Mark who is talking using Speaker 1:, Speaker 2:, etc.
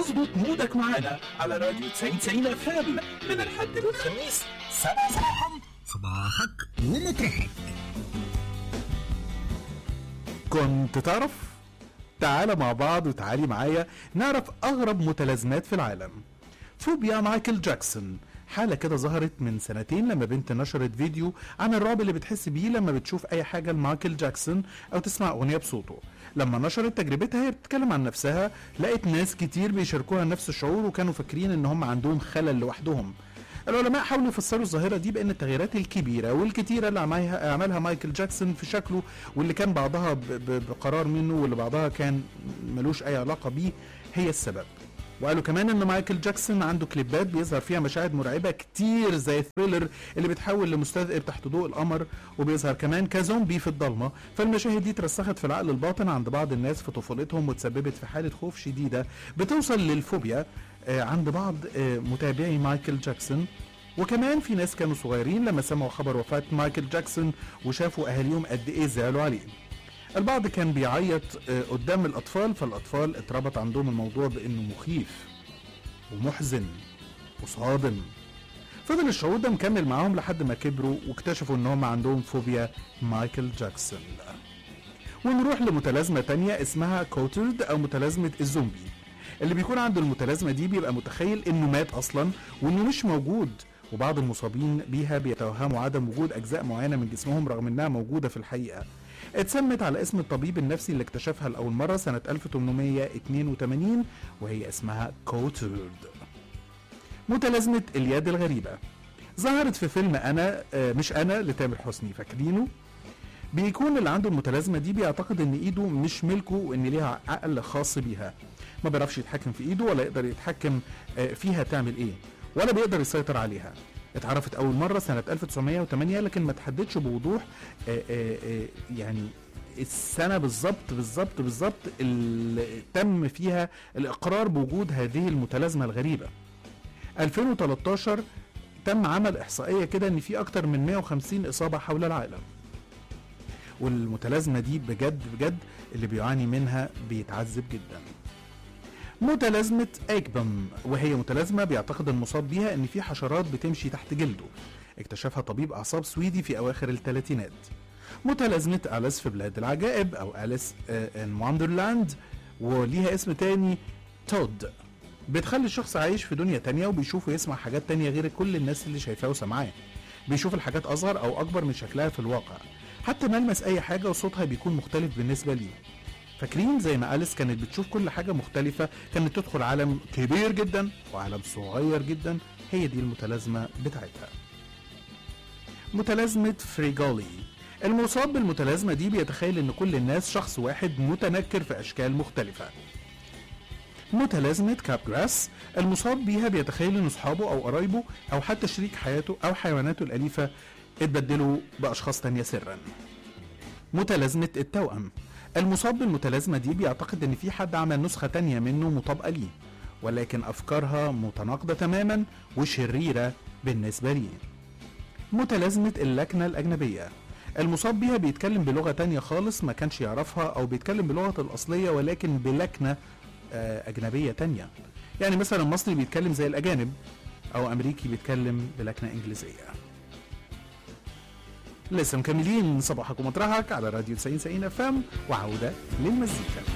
Speaker 1: اظبط مودك معانا على راديو 99 اف ام من الحد للخميس سبعة صباحا
Speaker 2: صباحك ومطرحك
Speaker 3: كنت تعرف؟ تعالى مع بعض وتعالي معايا نعرف أغرب متلازمات في العالم فوبيا مايكل جاكسون حالة كده ظهرت من سنتين لما بنت نشرت فيديو عن الرعب اللي بتحس بيه لما بتشوف أي حاجة لمايكل جاكسون أو تسمع أغنية بصوته لما نشرت تجربتها هي بتتكلم عن نفسها لقيت ناس كتير بيشاركوها نفس الشعور وكانوا فاكرين إن هم عندهم خلل لوحدهم العلماء حاولوا يفسروا الظاهرة دي بأن التغييرات الكبيرة والكتيرة اللي عملها عملها مايكل جاكسون في شكله واللي كان بعضها ب- ب- بقرار منه واللي بعضها كان ملوش أي علاقة بيه هي السبب وقالوا كمان ان مايكل جاكسون عنده كليبات بيظهر فيها مشاهد مرعبه كتير زي الثريلر اللي بتحول لمستذئب تحت ضوء القمر وبيظهر كمان كزومبي في الضلمه فالمشاهد دي اترسخت في العقل الباطن عند بعض الناس في طفولتهم وتسببت في حاله خوف شديده بتوصل للفوبيا آه، عند بعض آه، متابعي مايكل جاكسون وكمان في ناس كانوا صغيرين لما سمعوا خبر وفاة مايكل جاكسون وشافوا أهاليهم قد إيه زعلوا عليه البعض كان بيعيط آه، قدام الأطفال فالأطفال اتربط عندهم الموضوع بأنه مخيف ومحزن وصادم فضل الشعور ده مكمل معاهم لحد ما كبروا واكتشفوا ان هم عندهم فوبيا مايكل جاكسون ونروح لمتلازمة تانية اسمها كوترد او متلازمة الزومبي اللي بيكون عنده المتلازمة دي بيبقى متخيل انه مات اصلا وانه مش موجود وبعض المصابين بيها بيتوهموا عدم وجود اجزاء معينة من جسمهم رغم انها موجودة في الحقيقة اتسمت على اسم الطبيب النفسي اللي اكتشفها لأول مرة سنة 1882 وهي اسمها كوترد متلازمة اليد الغريبة ظهرت في فيلم أنا آه، مش أنا لتامر حسني فاكرينه بيكون اللي عنده المتلازمة دي بيعتقد إن إيده مش ملكه وإن ليها عقل خاص بيها ما بيعرفش يتحكم في إيده ولا يقدر يتحكم آه، فيها تعمل إيه ولا بيقدر يسيطر عليها اتعرفت أول مرة سنة 1908 لكن ما تحددش بوضوح آه، آه، آه، يعني السنة بالظبط بالظبط بالظبط اللي تم فيها الإقرار بوجود هذه المتلازمة الغريبة 2013 تم عمل إحصائية كده إن في أكتر من 150 إصابة حول العالم والمتلازمة دي بجد بجد اللي بيعاني منها بيتعذب جدا متلازمة ايكبم وهي متلازمة بيعتقد المصاب بيها ان في حشرات بتمشي تحت جلده اكتشفها طبيب اعصاب سويدي في اواخر الثلاثينات متلازمة أليس في بلاد العجائب أو أليس إن وندرلاند وليها اسم تاني تود بتخلي الشخص عايش في دنيا تانية وبيشوف ويسمع حاجات تانية غير كل الناس اللي شايفاه وسمعاه بيشوف الحاجات أصغر أو أكبر من شكلها في الواقع حتى ملمس أي حاجة وصوتها بيكون مختلف بالنسبة ليه فاكرين زي ما أليس كانت بتشوف كل حاجة مختلفة كانت تدخل عالم كبير جدا وعالم صغير جدا هي دي المتلازمة بتاعتها متلازمة فريجولي المصاب بالمتلازمة دي بيتخيل ان كل الناس شخص واحد متنكر في اشكال مختلفة متلازمة كاب جراس المصاب بيها بيتخيل ان اصحابه او قرايبه او حتى شريك حياته او حيواناته الاليفة اتبدلوا باشخاص تانية سرا متلازمة التوأم المصاب بالمتلازمة دي بيعتقد ان في حد عمل نسخة تانية منه مطابقة ليه ولكن افكارها متناقضة تماما وشريرة بالنسبة ليه متلازمة اللكنة الأجنبية المصاب بيها بيتكلم بلغة تانية خالص ما كانش يعرفها أو بيتكلم بلغة الأصلية ولكن بلكنة آه، أجنبية تانية يعني مثلا مصري بيتكلم زي الأجانب أو أمريكي بيتكلم بلكنة إنجليزية لسه مكملين صباحك ومطرحك على راديو 90 90 اف ام وعودة للمزيكا